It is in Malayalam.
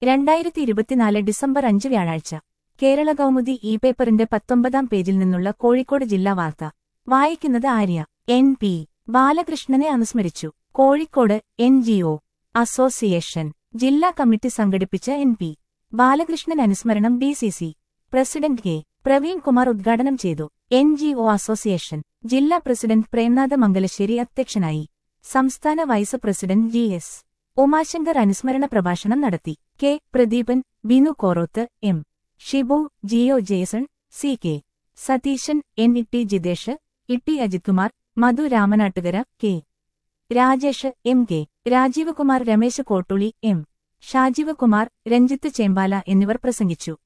രണ്ടായിരത്തി ഇരുപത്തിനാല് ഡിസംബർ അഞ്ച് വ്യാഴാഴ്ച കേരള കൗമുദി ഇ പേപ്പറിന്റെ പത്തൊമ്പതാം പേജിൽ നിന്നുള്ള കോഴിക്കോട് ജില്ലാ വാർത്ത വായിക്കുന്നത് ആര്യ എൻ പി ബാലകൃഷ്ണനെ അനുസ്മരിച്ചു Kozhikode N G O association ജില്ലാ കമ്മിറ്റി സംഘടിപ്പിച്ച എൻ പി ബാലകൃഷ്ണൻ അനുസ്മരണം D C C president K Praveen Kumar ഉദ്ഘാടനം ചെയ്തു എൻ ജി ഒ അസോസിയേഷൻ ജില്ലാ പ്രസിഡന്റ് പ്രേംനാഥ മംഗലശ്ശേരി അധ്യക്ഷനായി സംസ്ഥാന vice president G S Umashankar അനുസ്മരണ പ്രഭാഷണം നടത്തി K Pradeepan Binu Koroth M Shibu Jio Jason C K Satheesan N Itti Jithesh Itti Ajith Kumar Madhu Ramanattukara K Rajesh M K Rajeev Kumar Ramesh കോട്ടുളി M Shajeev Kumar Ranjith Chembala എന്നിവർ പ്രസംഗിച്ചു